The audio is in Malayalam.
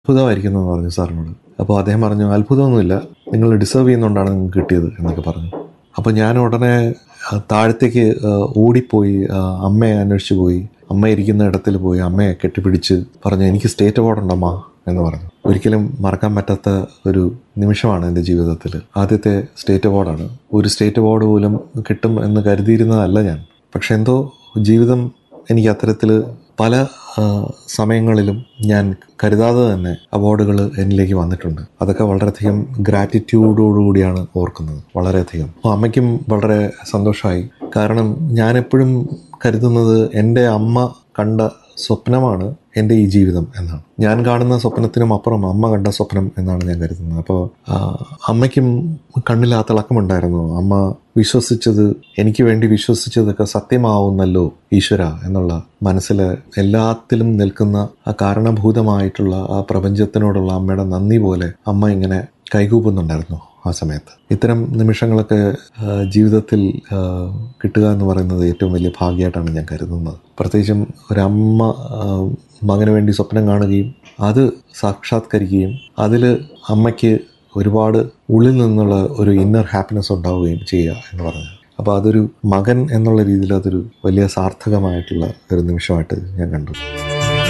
അത്ഭുതമായിരിക്കുന്നു എന്ന് പറഞ്ഞു സാറിനോട് അപ്പോൾ അദ്ദേഹം പറഞ്ഞു അത്ഭുതമൊന്നുമില്ല നിങ്ങൾ ഡിസേർവ് ചെയ്യുന്നതുകൊണ്ടാണ് നിങ്ങൾക്ക് കിട്ടിയത് എന്നൊക്കെ പറഞ്ഞു അപ്പോൾ ഞാൻ ഉടനെ ആ, താഴത്തേക്ക് ആ, ഓടിപ്പോയി ആ, അമ്മയെ അന്വേഷിച്ച് പോയി അമ്മ ഇരിക്കുന്ന ഇടത്തിൽ പോയി അമ്മയെ കെട്ടിപ്പിടിച്ച് പറഞ്ഞു എനിക്ക് സ്റ്റേറ്റ് അവാർഡ് ഉണ്ടമ്മ എന്ന് പറഞ്ഞു ഒരിക്കലും മറക്കാൻ പറ്റാത്ത ഒരു നിമിഷമാണ് എൻ്റെ ജീവിതത്തിൽ ആദ്യത്തെ സ്റ്റേറ്റ് അവാർഡാണ് ഒരു സ്റ്റേറ്റ് അവാർഡ് പോലും കിട്ടും എന്ന് കരുതിയിരുന്നതല്ല ഞാൻ പക്ഷെ എന്തോ ജീവിതം എനിക്ക് അത്തരത്തിൽ പല ആ, സമയങ്ങളിലും ഞാൻ കരുതാതെ തന്നെ അവാർഡുകൾ എന്നിലേക്ക് വന്നിട്ടുണ്ട് അതൊക്കെ വളരെയധികം ഗ്രാറ്റിറ്റ്യൂഡോടുകൂടിയാണ് ഓർക്കുന്നത് വളരെയധികം അപ്പോൾ അമ്മയ്ക്കും വളരെ സന്തോഷമായി കാരണം ഞാൻ എപ്പോഴും കരുതുന്നത് എൻ്റെ അമ്മ കണ്ട സ്വപ്നമാണ് എൻ്റെ ഈ ജീവിതം എന്നാണ് ഞാൻ കാണുന്ന സ്വപ്നത്തിനും അപ്പുറം അമ്മ കണ്ട സ്വപ്നം എന്നാണ് ഞാൻ കരുതുന്നത് അപ്പോൾ ആ, അമ്മയ്ക്കും കണ്ണിൽ ആ തിളക്കമുണ്ടായിരുന്നു അമ്മ വിശ്വസിച്ചത് എനിക്ക് വേണ്ടി വിശ്വസിച്ചതൊക്കെ സത്യമാവുന്നല്ലോ ഈശ്വര എന്നുള്ള മനസ്സിൽ എല്ലാത്തിലും നിൽക്കുന്ന ആ കാരണഭൂതമായിട്ടുള്ള ആ പ്രപഞ്ചത്തിനോടുള്ള അമ്മയുടെ നന്ദി പോലെ അമ്മ ഇങ്ങനെ കൈകൂപ്പുന്നുണ്ടായിരുന്നു ആ സമയത്ത് ഇത്തരം നിമിഷങ്ങളൊക്കെ ആ, ജീവിതത്തിൽ ആ, കിട്ടുക എന്ന് പറയുന്നത് ഏറ്റവും വലിയ ഭാഗ്യമായിട്ടാണ് ഞാൻ കരുതുന്നത് പ്രത്യേകിച്ചും ഒരമ്മ ആ, മകന് വേണ്ടി സ്വപ്നം കാണുകയും അത് സാക്ഷാത്കരിക്കുകയും അതിൽ അമ്മയ്ക്ക് ഒരുപാട് ഉള്ളിൽ നിന്നുള്ള ഒരു ഇന്നർ ഹാപ്പിനെസ് ഉണ്ടാവുകയും ചെയ്യുക എന്ന് പറഞ്ഞാൽ അപ്പോൾ അതൊരു മകൻ എന്നുള്ള രീതിയിൽ അതൊരു വലിയ സാർത്ഥകമായിട്ടുള്ള ഒരു നിമിഷമായിട്ട് ഞാൻ കണ്ടു